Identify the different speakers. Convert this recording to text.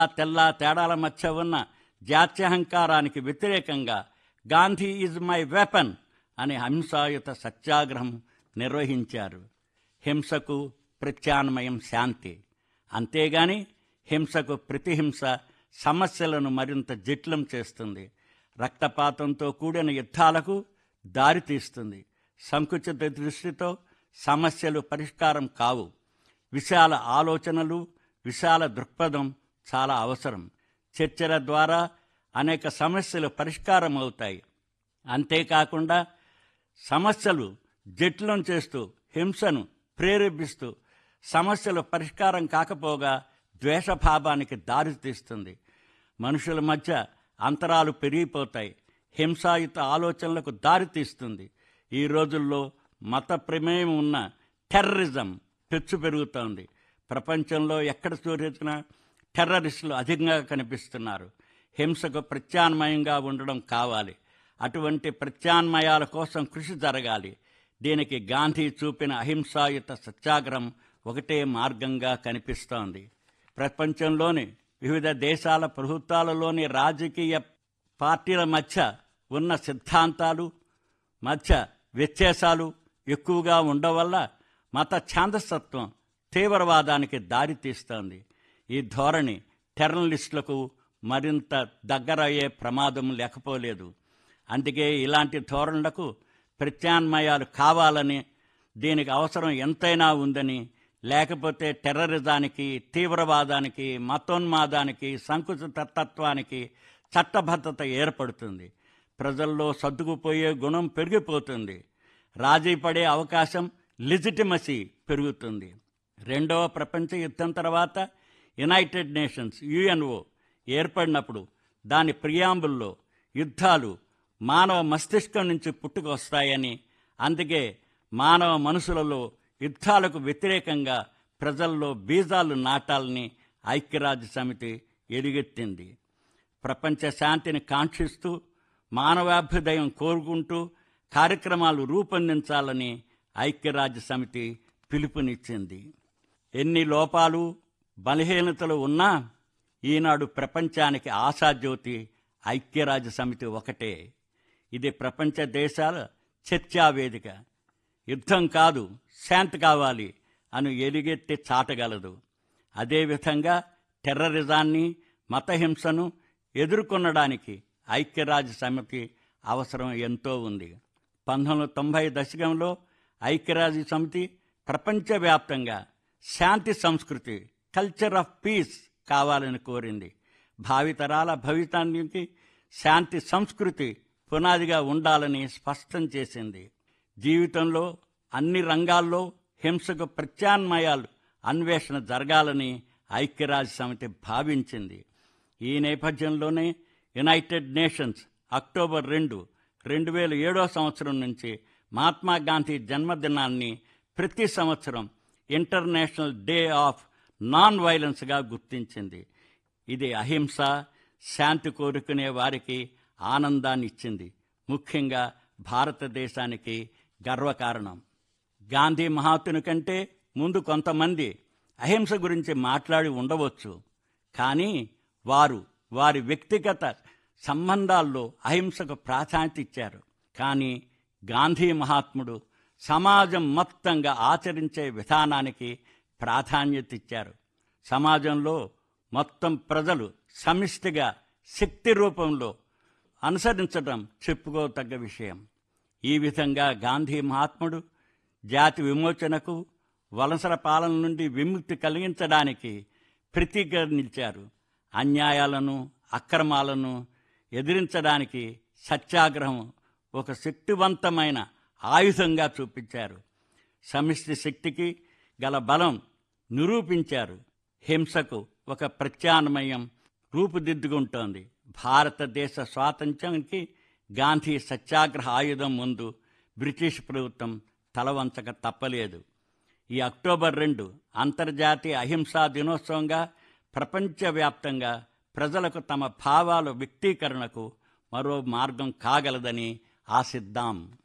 Speaker 1: తెల్ల తేడాల మధ్య ఉన్న జాత్యహంకారానికి వ్యతిరేకంగా గాంధీ ఈజ్ మై వెపన్ అనే హింసాయుత సత్యాగ్రహం నిర్వహించారు హింసకు ప్రత్యామ్నాయం శాంతి అంతేగాని హింసకు ప్రతిహింస సమస్యలను మరింత జటిలం చేస్తుంది రక్తపాతంతో కూడిన యుద్ధాలకు దారితీస్తుంది సంకుచిత దృష్టితో సమస్యలు పరిష్కారం కావు విశాల ఆలోచనలు విశాల దృక్పథం చాలా అవసరం చర్చల ద్వారా అనేక సమస్యలు పరిష్కారం అవుతాయి అంతేకాకుండా సమస్యలు జటిలం చేస్తూ హింసను ప్రేరేపిస్తూ సమస్యలు పరిష్కారం కాకపోగా ద్వేషభావానికి దారితీస్తుంది మనుషుల మధ్య అంతరాలు పెరిగిపోతాయి హింసాయుత ఆలోచనలకు దారితీస్తుంది ఈ రోజుల్లో మత ప్రమేయం ఉన్న టెర్రరిజం పెచ్చు పెరుగుతోంది ప్రపంచంలో ఎక్కడ చూసినా టెర్రరిస్టులు అధికంగా కనిపిస్తున్నారు హింసకు ప్రత్యామ్నాయంగా ఉండడం కావాలి అటువంటి ప్రత్యామ్నాయాల కోసం కృషి జరగాలి దీనికి గాంధీ చూపిన అహింసాయుత సత్యాగ్రహం ఒకటే మార్గంగా కనిపిస్తోంది ప్రపంచంలోని వివిధ దేశాల ప్రభుత్వాలలోని రాజకీయ పార్టీల మధ్య ఉన్న సిద్ధాంతాలు మధ్య వ్యత్యాసాలు ఎక్కువగా ఉండవల్ల మత ఛాందసత్వం తీవ్రవాదానికి దారితీస్తోంది ఈ ధోరణి టెర్రలిస్టులకు మరింత దగ్గరయ్యే ప్రమాదం లేకపోలేదు అందుకే ఇలాంటి ధోరణులకు ప్రత్యామ్నాయాలు కావాలని దీనికి అవసరం ఎంతైనా ఉందని లేకపోతే టెర్రరిజానికి తీవ్రవాదానికి మతోన్మాదానికి సంకుచిత తత్వానికి చట్టబద్ధత ఏర్పడుతుంది ప్రజల్లో సర్దుకుపోయే గుణం పెరిగిపోతుంది రాజీ పడే అవకాశం లిజిటిమసీ పెరుగుతుంది రెండవ ప్రపంచ యుద్ధం తర్వాత యునైటెడ్ నేషన్స్ యుఎన్ఓ ఏర్పడినప్పుడు దాని ప్రియాంబుల్లో యుద్ధాలు మానవ మస్తిష్కం నుంచి పుట్టుకొస్తాయని అందుకే మానవ మనసులలో యుద్ధాలకు వ్యతిరేకంగా ప్రజల్లో బీజాలు నాటాలని ఐక్యరాజ్య సమితి ఎలుగెత్తింది ప్రపంచ శాంతిని కాంక్షిస్తూ మానవాభ్యుదయం కోరుకుంటూ కార్యక్రమాలు రూపొందించాలని ఐక్యరాజ్య సమితి పిలుపునిచ్చింది ఎన్ని లోపాలు బలహీనతలు ఉన్నా ఈనాడు ప్రపంచానికి ఆశాజ్యోతి ఐక్యరాజ్య సమితి ఒకటే ఇది ప్రపంచ దేశాల చర్చా వేదిక యుద్ధం కాదు శాంతి కావాలి అని ఎలుగెత్తి చాటగలదు అదేవిధంగా టెర్రరిజాన్ని మతహింసను ఎదుర్కొనడానికి ఐక్యరాజ్య సమితి అవసరం ఎంతో ఉంది పంతొమ్మిది వందల తొంభై దశకంలో ఐక్యరాజ్య సమితి ప్రపంచవ్యాప్తంగా శాంతి సంస్కృతి కల్చర్ ఆఫ్ పీస్ కావాలని కోరింది భావితరాల భవితానికి శాంతి సంస్కృతి పునాదిగా ఉండాలని స్పష్టం చేసింది జీవితంలో అన్ని రంగాల్లో హింసకు ప్రత్యామ్నాయాలు అన్వేషణ జరగాలని ఐక్యరాజ్య సమితి భావించింది ఈ నేపథ్యంలోనే యునైటెడ్ నేషన్స్ అక్టోబర్ రెండు రెండు వేల ఏడో సంవత్సరం నుంచి మహాత్మా గాంధీ జన్మదినాన్ని ప్రతి సంవత్సరం ఇంటర్నేషనల్ డే ఆఫ్ నాన్ వైలెన్స్గా గుర్తించింది ఇది అహింస శాంతి కోరుకునే వారికి ఆనందాన్ని ఇచ్చింది ముఖ్యంగా భారతదేశానికి గర్వకారణం గాంధీ మహాత్ముని కంటే ముందు కొంతమంది అహింస గురించి మాట్లాడి ఉండవచ్చు కానీ వారు వారి వ్యక్తిగత సంబంధాల్లో అహింసకు ప్రాధాన్యత ఇచ్చారు కానీ గాంధీ మహాత్ముడు సమాజం మొత్తంగా ఆచరించే విధానానికి ప్రాధాన్యత ఇచ్చారు సమాజంలో మొత్తం ప్రజలు సమిష్టిగా శక్తి రూపంలో అనుసరించడం చెప్పుకోదగ్గ విషయం ఈ విధంగా గాంధీ మహాత్ముడు జాతి విమోచనకు వలసల పాలన నుండి విముక్తి కలిగించడానికి ప్రతీకగా నిలిచారు అన్యాయాలను అక్రమాలను ఎదిరించడానికి సత్యాగ్రహం ఒక శక్తివంతమైన ఆయుధంగా చూపించారు సమిష్టి శక్తికి గల బలం నిరూపించారు హింసకు ఒక ప్రత్యామ్నాయం రూపుదిద్దుకుంటోంది భారతదేశ స్వాతంత్ర్యానికి గాంధీ సత్యాగ్రహ ఆయుధం ముందు బ్రిటిష్ ప్రభుత్వం తలవంచక తప్పలేదు ఈ అక్టోబర్ రెండు అంతర్జాతీయ అహింసా దినోత్సవంగా ప్రపంచవ్యాప్తంగా ప్రజలకు తమ భావాల వ్యక్తీకరణకు మరో మార్గం కాగలదని ఆశిద్దాం